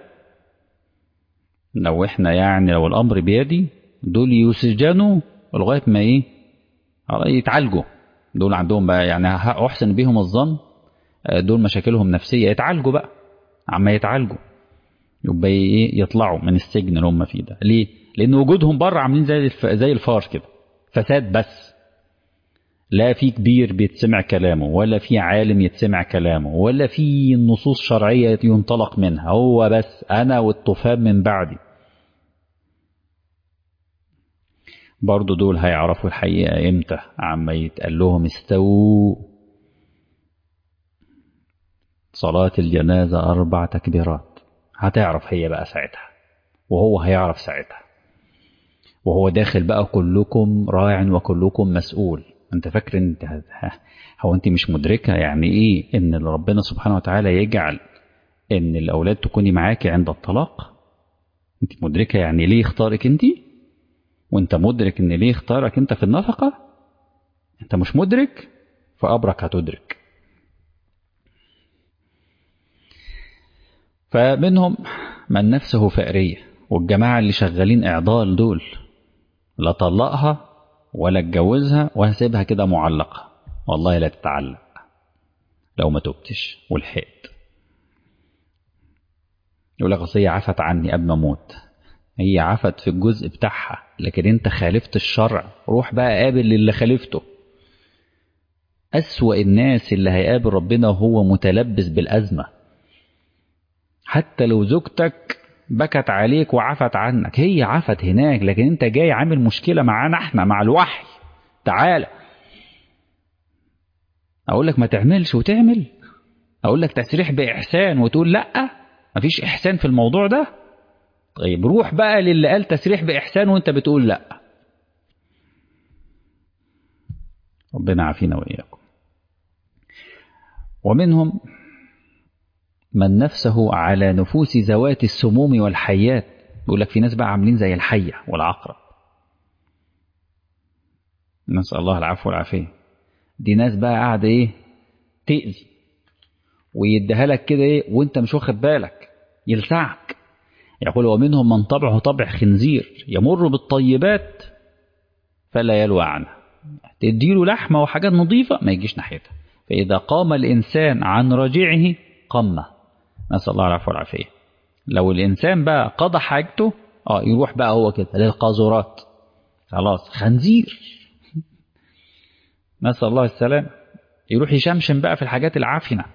لو إحنا يعني لو الأمر بيدي دول يسجنوا لغاية ما إيه يتعالجوا دول عندهم بقى يعني أحسن بيهم الظن دول مشاكلهم نفسية يتعالجوا بقى عما يتعالجوا يبقى إيه يطلعوا من السجن اللي هم فيه ده ليه؟ لأن وجودهم بره عاملين زي الف... زي الفار كده فساد بس لا في كبير بيتسمع كلامه ولا في عالم يتسمع كلامه ولا في نصوص شرعية ينطلق منها هو بس أنا والطوفان من بعدي برضو دول هيعرفوا الحقيقة امتى عما يتقال لهم استووا صلاة الجنازة أربع تكبيرات هتعرف هي بقى ساعتها وهو هيعرف ساعتها وهو داخل بقى كلكم راع وكلكم مسؤول انت فاكر انت هو انت مش مدركه يعني ايه ان ربنا سبحانه وتعالى يجعل ان الاولاد تكوني معاكي عند الطلاق انت مدركه يعني ليه اختارك انت وانت مدرك ان ليه اختارك انت في النفقه انت مش مدرك فابرك هتدرك فمنهم من نفسه فقريه والجماعه اللي شغالين اعضال دول لا طلقها ولا اتجوزها وهسيبها كده معلقة والله لا تتعلق لو ما تبتش ولحقت يقول لك هي عفت عني قبل ما اموت هي عفت في الجزء بتاعها لكن انت خالفت الشرع روح بقى قابل اللي خالفته أسوأ الناس اللي هيقابل ربنا وهو متلبس بالأزمة حتى لو زوجتك بكت عليك وعفت عنك هي عفت هناك لكن انت جاي عامل مشكلة معانا احنا مع الوحي تعالى اقول لك ما تعملش وتعمل اقول لك تسريح باحسان وتقول لا مفيش احسان في الموضوع ده طيب روح بقى للي قال تسريح باحسان وانت بتقول لا ربنا عافينا واياكم ومنهم من نفسه على نفوس ذوات السموم والحيات بيقول لك في ناس بقى عاملين زي الحية والعقرب نسأل الله العفو والعافية دي ناس بقى قاعدة ايه تأذي ويديها لك كده ايه وانت مش واخد بالك يلسعك يقول ومنهم من طبعه طبع خنزير يمر بالطيبات فلا يلوى عنها تديله لحمة وحاجات نظيفة ما يجيش ناحيتها فإذا قام الإنسان عن رجعه قمه نسأل الله العفو والعافية لو الإنسان بقى قضى حاجته اه يروح بقى هو كده للقاذورات خلاص خنزير نسأل الله السلام يروح يشمشم بقى في الحاجات العافنة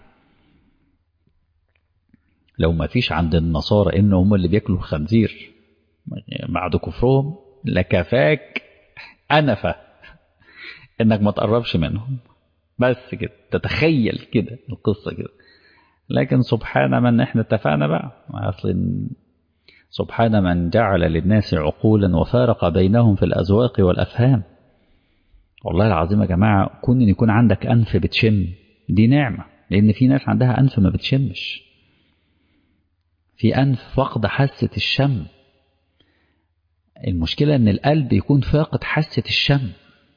لو ما فيش عند النصارى إن هم اللي بياكلوا الخنزير بعد كفرهم لكفاك أنفة إنك ما تقربش منهم بس كده تتخيل كده القصة كده لكن سبحان من احنا اتفقنا بقى اصل سبحان من جعل للناس عقولا وفارق بينهم في الأذواق والأفهام والله العظيم يا جماعة كون ان يكون عندك أنف بتشم دي نعمة لأن في ناس عندها أنف ما بتشمش في أنف فقد حاسة الشم المشكلة ان القلب يكون فاقد حاسة الشم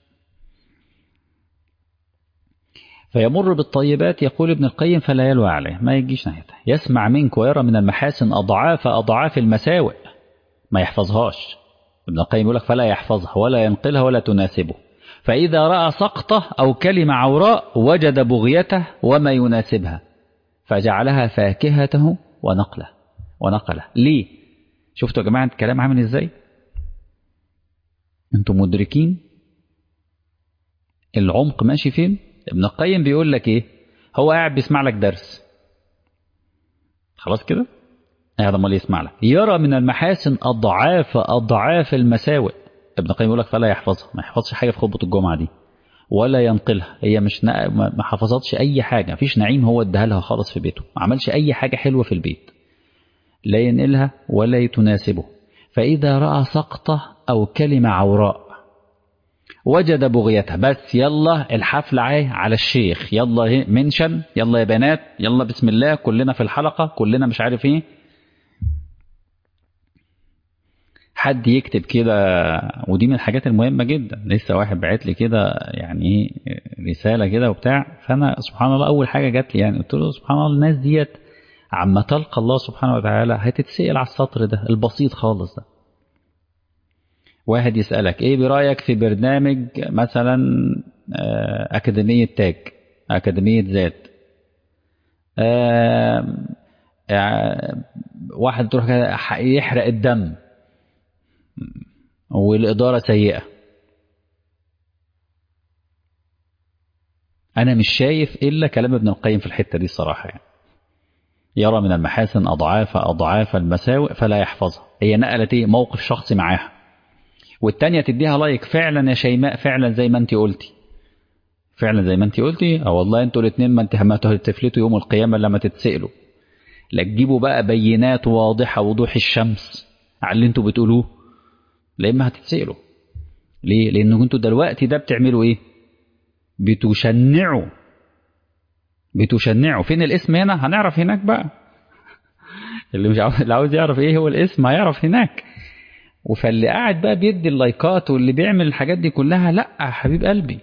فيمر بالطيبات يقول ابن القيم فلا يلوى عليه ما يجيش ناحيته يسمع منك ويرى من المحاسن أضعاف أضعاف المساوئ ما يحفظهاش ابن القيم يقول لك فلا يحفظها ولا ينقلها ولا تناسبه فإذا رأى سقطة أو كلمة عوراء وجد بغيته وما يناسبها فجعلها فاكهته ونقله ونقله ليه شفتوا يا جماعة الكلام عامل ازاي انتم مدركين العمق ماشي فين ابن القيم بيقول لك ايه هو قاعد بيسمع لك درس خلاص كده قاعد امال يسمع لك يرى من المحاسن اضعاف اضعاف المساوئ ابن القيم يقول لك فلا يحفظها ما يحفظش حاجه في خطبه الجمعه دي ولا ينقلها هي مش نا... ما حفظتش اي حاجه مفيش نعيم هو اداها لها خالص في بيته ما عملش اي حاجه حلوه في البيت لا ينقلها ولا تناسبه فاذا راى سقطه او كلمه عوراء وجد بغيتها بس يلا الحفل عاي على الشيخ يلا منشن يلا يا بنات يلا بسم الله كلنا في الحلقة كلنا مش عارف ايه حد يكتب كده ودي من الحاجات المهمة جدا لسه واحد بعت لي كده يعني رسالة كده وبتاع فأنا سبحان الله أول حاجة جات لي يعني قلت له سبحان الله الناس ديت عما تلقى الله سبحانه وتعالى هتتسأل على السطر ده البسيط خالص ده واحد يسألك ايه برأيك في برنامج مثلا أكاديمية تاج أكاديمية ذات واحد تروح يحرق الدم والإدارة سيئة أنا مش شايف إلا كلام ابن القيم في الحتة دي الصراحة يعني يرى من المحاسن أضعاف أضعاف المساوئ فلا يحفظها هي نقلت إيه موقف شخصي معاها والتانية تديها لايك فعلا يا شيماء فعلا زي ما انت قلتي فعلا زي ما انت قلتي اه والله انتوا الاثنين ما انت ما تفلتوا يوم القيامة لما تتسألوا لا تجيبوا بقى بينات واضحة وضوح الشمس على اللي انتوا بتقولوه لا اما هتتسألوا ليه لان انتوا دلوقتي ده بتعملوا ايه بتشنعوا بتشنعوا فين الاسم هنا هنعرف هناك بقى اللي مش عاوز اللي عاوز يعرف ايه هو الاسم هيعرف هناك وفاللي قاعد بقى بيدي اللايكات واللي بيعمل الحاجات دي كلها لا حبيب قلبي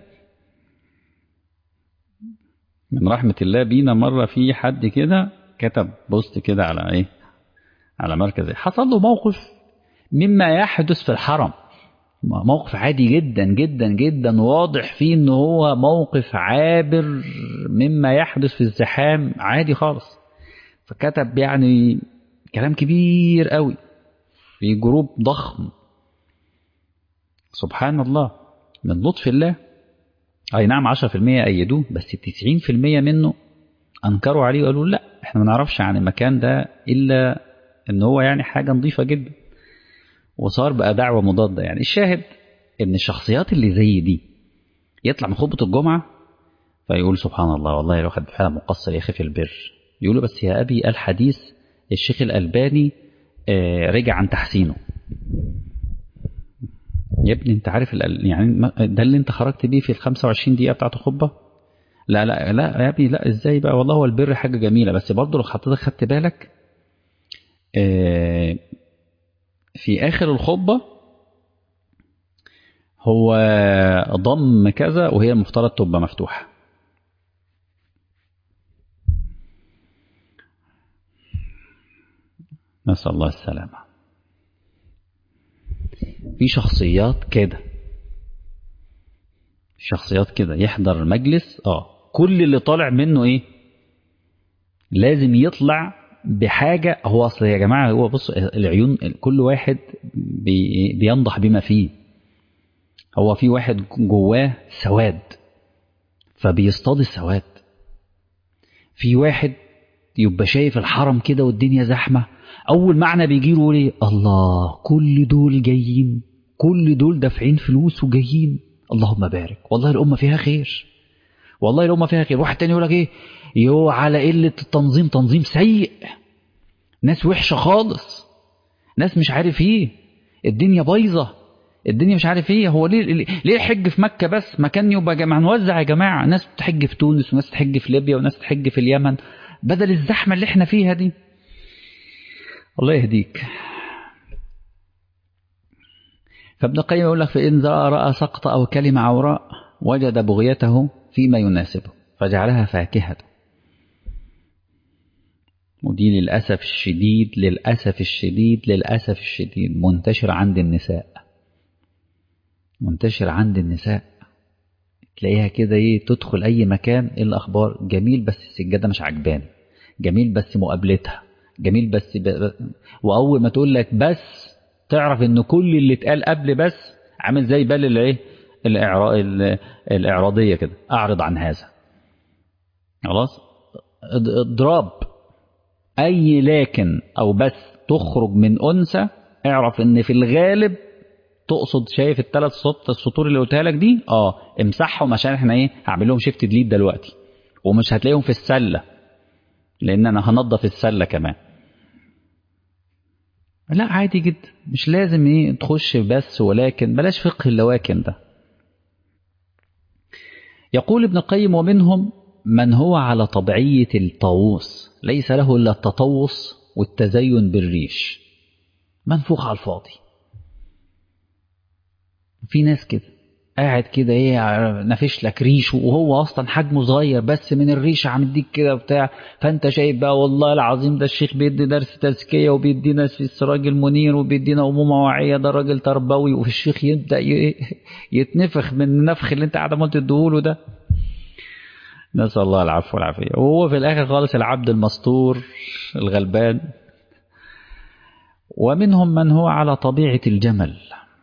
من رحمة الله بينا مرة في حد كده كتب بوست كده على ايه على مركز حصل له موقف مما يحدث في الحرم موقف عادي جدا جدا جدا واضح فيه ان هو موقف عابر مما يحدث في الزحام عادي خالص فكتب يعني كلام كبير قوي في جروب ضخم سبحان الله من لطف الله اي نعم 10% ايدوه بس 90% منه انكروا عليه وقالوا لا احنا ما نعرفش عن المكان ده الا ان هو يعني حاجه نظيفه جدا وصار بقى دعوه مضاده يعني الشاهد ان الشخصيات اللي زي دي يطلع من خطبه الجمعه فيقول سبحان الله والله الواحد فعلا مقصر يا اخي في البر يقول بس يا ابي الحديث الشيخ الالباني رجع عن تحسينه يا ابني انت عارف يعني ده اللي انت خرجت بيه في ال 25 دقيقه بتاعت الخطبه لا لا لا يا ابني لا ازاي بقى والله هو البر حاجه جميله بس برضه لو حضرتك خدت بالك آه، في اخر الخطبه هو ضم كذا وهي المفترض تبقى مفتوحه نسال الله السلامه في شخصيات كده شخصيات كده يحضر المجلس اه كل اللي طالع منه ايه لازم يطلع بحاجة هو أصل يا جماعة هو بص العيون كل واحد بي بينضح بما فيه هو في واحد جواه سواد فبيصطاد السواد في واحد يبقى شايف الحرم كده والدنيا زحمة أول معنى بيجي له إيه الله كل دول جايين كل دول دافعين فلوس وجايين اللهم بارك والله الأمة فيها خير والله الأمة فيها خير واحد تاني يقول لك إيه يو على قلة التنظيم تنظيم سيء ناس وحشة خالص ناس مش عارف ايه الدنيا بايظة الدنيا مش عارف ايه هو ليه ليه الحج في مكة بس مكان يبقى جماعة نوزع يا جماعة ناس تحج في تونس وناس تحج في ليبيا وناس تحج في اليمن بدل الزحمة اللي احنا فيها دي الله يهديك فابن القيم يقول لك فإن رأى سقط أو كلمة عوراء وجد بغيته فيما يناسبه فجعلها فاكهة ودي للأسف الشديد للأسف الشديد للأسف الشديد منتشر عند النساء منتشر عند النساء تلاقيها كده ايه تدخل اي مكان ايه الاخبار جميل بس السجاده مش عجباني جميل بس مقابلتها جميل بس ب... واول ما تقول لك بس تعرف ان كل اللي اتقال قبل بس عامل زي بال الايه الإعرا... الاعراضيه كده اعرض عن هذا خلاص اضراب اي لكن او بس تخرج من انثى اعرف ان في الغالب تقصد شايف الثلاث سطور السطور اللي قلتها لك دي اه امسحهم عشان احنا ايه هعمل لهم شيفت ديليت دلوقتي ومش هتلاقيهم في السله لان انا هنضف السله كمان لا عادي جدا مش لازم ايه تخش بس ولكن بلاش فقه اللواكن ده يقول ابن القيم ومنهم من هو على طبيعية الطاووس ليس له إلا التطوس والتزين بالريش منفوخ على الفاضي في ناس كده قاعد كده ايه نافش لك ريشه وهو اصلا حجمه صغير بس من الريشه عم يديك كده وبتاع فانت شايف بقى والله العظيم ده الشيخ بيدي درس تزكيه وبيدينا في السراج المنير وبيدينا امومه واعيه ده راجل تربوي والشيخ يبدا يتنفخ من النفخ اللي انت قاعد عمال تديهوله ده نسال الله العفو والعافيه وهو في الاخر خالص العبد المستور الغلبان ومنهم من هو على طبيعه الجمل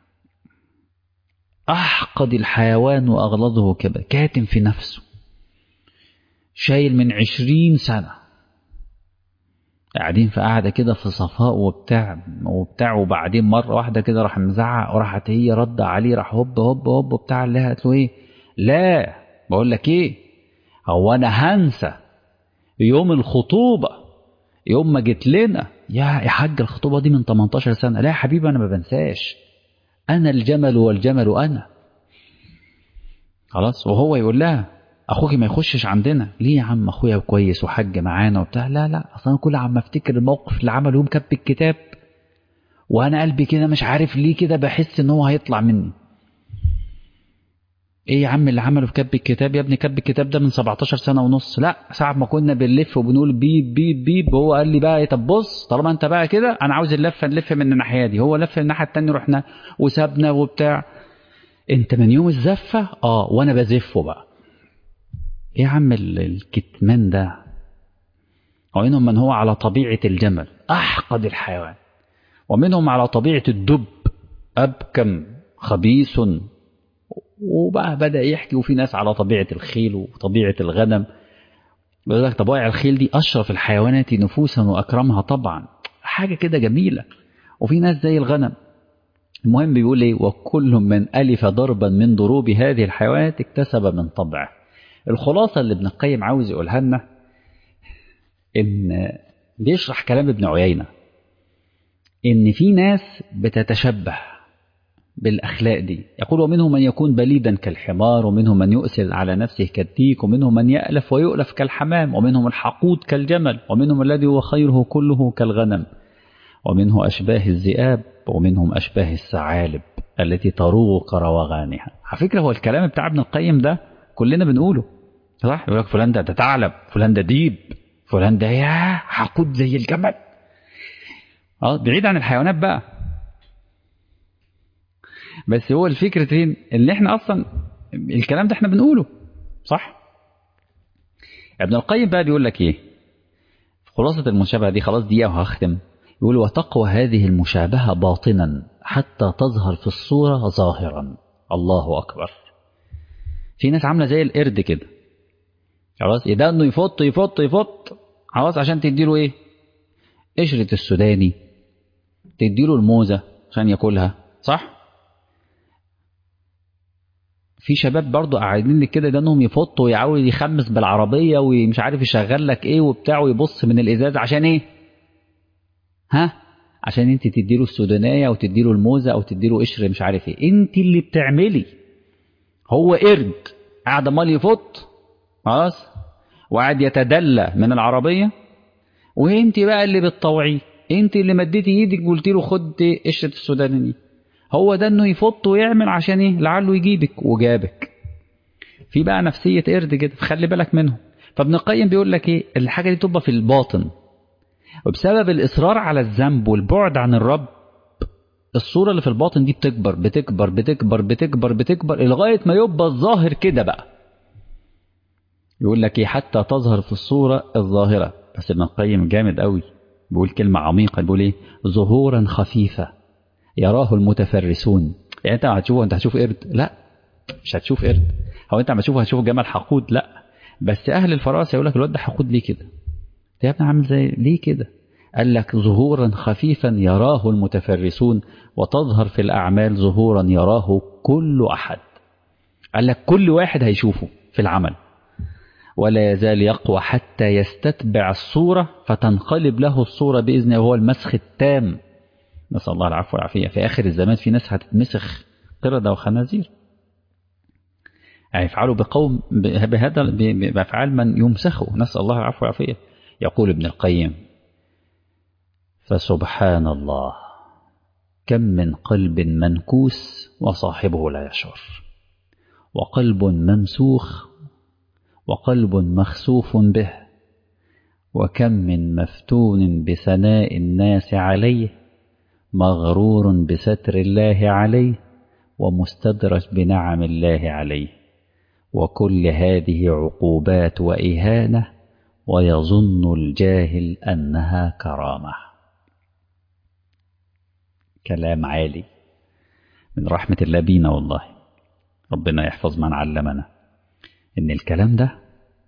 أحقد الحيوان وأغلظه كبا كاتم في نفسه شايل من عشرين سنة قاعدين في قاعدة كده في صفاء وبتاع وبتاع وبعدين مرة واحدة كده راح مزعق وراحت هي رد عليه راح هوب هوب هوب وبتاع اللي قالت له ايه لا بقول لك ايه هو انا هنسى يوم الخطوبة يوم ما جيت لنا يا يا حاج الخطوبة دي من 18 سنة لا يا حبيبي انا ما بنساش أنا الجمل والجمل أنا خلاص وهو يقول لها أخوك ما يخشش عندنا ليه يا عم أخويا كويس وحج معانا وبتاع لا لا أصلا كل عم أفتكر الموقف اللي عمله يوم كب الكتاب وأنا قلبي كده مش عارف ليه كده بحس إن هو هيطلع مني ايه يا عم اللي عمله في كب الكتاب يا ابني كب الكتاب ده من 17 سنه ونص لا ساعه ما كنا بنلف وبنقول بيب بيب بيب هو قال لي بقى ايه طب بص طالما انت بقى كده انا عاوز اللفه نلف من الناحيه دي هو لف الناحيه الثانيه رحنا وسابنا وبتاع انت من يوم الزفه اه وانا بزفه بقى ايه يا عم الكتمان ده ومنهم من هو على طبيعه الجمل احقد الحيوان ومنهم على طبيعه الدب ابكم خبيث وبقى بدأ يحكي وفي ناس على طبيعة الخيل وطبيعة الغنم بيقول لك طبائع الخيل دي أشرف الحيوانات نفوسا وأكرمها طبعا حاجة كده جميلة وفي ناس زي الغنم المهم بيقول ايه وكل من ألف ضربا من ضروب هذه الحيوانات اكتسب من طبعه الخلاصة اللي ابن القيم عاوز يقولها لنا إن بيشرح كلام ابن عيينة إن في ناس بتتشبه بالأخلاق دي يقول ومنهم من يكون بليدا كالحمار ومنهم من يؤثر على نفسه كالديك ومنهم من يألف ويؤلف كالحمام ومنهم الحقود كالجمل ومنهم الذي هو خيره كله كالغنم ومنه أشباه الذئاب ومنهم أشباه الثعالب التي تروغ كروغانها على فكرة هو الكلام بتاع ابن القيم ده كلنا بنقوله صح يقول لك فلان ده ثعلب فلان ده ديب فلان ده يا حقود زي الجمل اه بعيد عن الحيوانات بقى بس هو الفكرة فين اللي احنا اصلا الكلام ده احنا بنقوله صح ابن القيم بقى بيقول لك ايه خلاصة المشابهة دي خلاص دقيقة وهختم يقول وتقوى هذه المشابهة باطنا حتى تظهر في الصورة ظاهرا الله أكبر في ناس عاملة زي القرد كده خلاص ده انه يفط يفط يفط خلاص عشان تديله ايه قشرة السوداني تديله الموزة عشان ياكلها صح في شباب برضو قاعدين لك كده ده انهم يفطوا ويعاود يخمس بالعربية ومش عارف يشغل لك ايه وبتاع ويبص من الازاز عشان ايه ها عشان انت تديله السودانية او تديله الموزة او تديله قشر مش عارف ايه انت اللي بتعملي هو قرد قاعد امال يفط خلاص وقاعد يتدلى من العربية وانت بقى اللي بتطوعيه انت اللي مديتي ايدك وقلت له خد قشرة السوداني دي هو ده انه يفط ويعمل عشان ايه لعله يجيبك وجابك في بقى نفسية قرد كده فخلي بالك منهم فابن القيم بيقول لك ايه الحاجة دي تبقى في الباطن وبسبب الإصرار على الذنب والبعد عن الرب الصورة اللي في الباطن دي بتكبر بتكبر بتكبر بتكبر بتكبر لغاية ما يبقى الظاهر كده بقى يقول لك ايه حتى تظهر في الصورة الظاهرة بس ابن القيم جامد قوي بيقول كلمة عميقة بيقول ايه ظهورا خفيفة يراه المتفرسون يعني انت هتشوفه انت هتشوف قرد لا مش هتشوف قرد هو انت عم تشوفه هتشوف جمل حقود لا بس اهل الفراسه يقول لك الواد ده حقود ليه كده يا ابني عامل زي ليه كده قال لك ظهورا خفيفا يراه المتفرسون وتظهر في الأعمال ظهورا يراه كل أحد قال لك كل واحد هيشوفه في العمل ولا يزال يقوى حتى يستتبع الصورة فتنقلب له الصورة بإذنه وهو المسخ التام نسأل الله العفو والعافية في آخر الزمان في ناس هتتمسخ قردة وخنازير يعني يفعلوا بقوم بهذا بأفعال من يمسخوا نسأل الله العفو والعافية يقول ابن القيم فسبحان الله كم من قلب منكوس وصاحبه لا يشعر وقلب ممسوخ وقلب مخسوف به وكم من مفتون بثناء الناس عليه مغرور بستر الله عليه ومستدرج بنعم الله عليه وكل هذه عقوبات وإهانة ويظن الجاهل أنها كرامة كلام عالي من رحمة الله بينا والله ربنا يحفظ من علمنا إن الكلام ده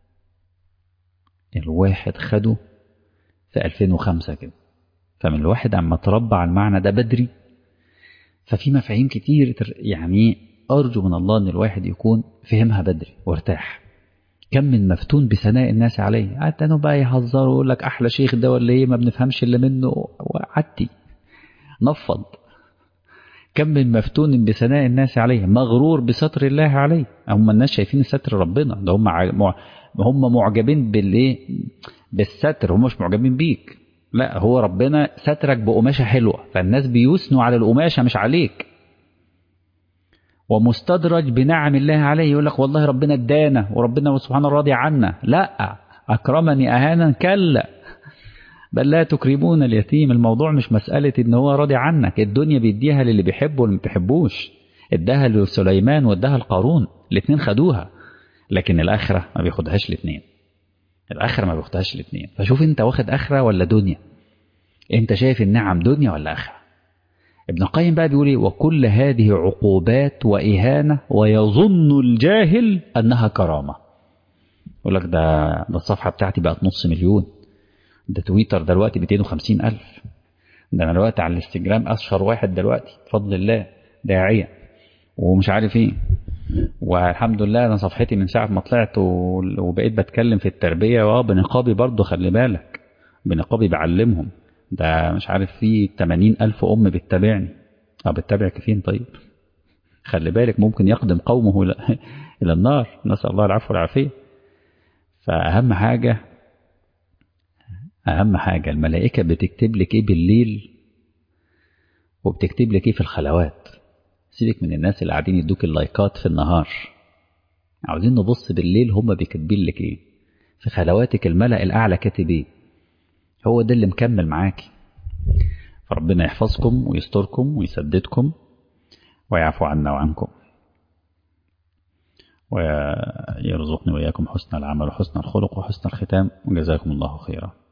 الواحد خده في 2005 كده فمن الواحد عما تربى على المعنى ده بدري ففي مفاهيم كتير يعني أرجو من الله إن الواحد يكون فهمها بدري وارتاح كم من مفتون بثناء الناس عليه حتى انه بقى يهزروا ويقول لك احلى شيخ ده ولا ايه ما بنفهمش الا منه وعدي نفض كم من مفتون بثناء الناس عليه مغرور بستر الله عليه هم الناس شايفين ستر ربنا ده هم هم معجبين بالايه بالستر هم مش معجبين بيك لا هو ربنا سترك بقماشه حلوه فالناس بيثنوا على القماشه مش عليك ومستدرج بنعم الله عليه يقول لك والله ربنا ادانا وربنا سبحانه راضي عنا لا أكرمني أهانا كلا بل لا تكرمون اليتيم الموضوع مش مسألة ان هو راضي عنك الدنيا بيديها للي بيحبه واللي ما بيحبوش اداها لسليمان واداها لقارون الاثنين خدوها لكن الآخرة ما بياخدهاش الاثنين الآخرة ما بياخدهاش الاثنين فشوف انت واخد آخرة ولا دنيا انت شايف النعم دنيا ولا آخرة ابن القيم بقى بيقول ايه وكل هذه عقوبات وإهانة ويظن الجاهل أنها كرامة يقول لك ده ده الصفحة بتاعتي بقت نص مليون ده تويتر دلوقتي 250 ألف ده أنا دلوقتي على الانستجرام أشهر واحد دلوقتي بفضل الله داعية ومش عارف ايه والحمد لله انا صفحتي من ساعه ما طلعت وبقيت بتكلم في التربيه اه بنقابي برضه خلي بالك بنقابي بعلمهم ده مش عارف في 80 ألف أم بتتابعني أو بتتابعك فين طيب خلي بالك ممكن يقدم قومه إلى النار نسأل الله العفو والعافية فأهم حاجة أهم حاجة الملائكة بتكتب لك إيه بالليل وبتكتب لك إيه في الخلوات سيبك من الناس اللي قاعدين يدوك اللايكات في النهار عاوزين نبص بالليل هم بيكتبين لك إيه في خلواتك الملأ الأعلى كاتب إيه هو ده اللي مكمل معاكي فربنا يحفظكم ويستركم ويسددكم ويعفو عنا وعنكم ويرزقني وإياكم حسن العمل وحسن الخلق وحسن الختام وجزاكم الله خيرا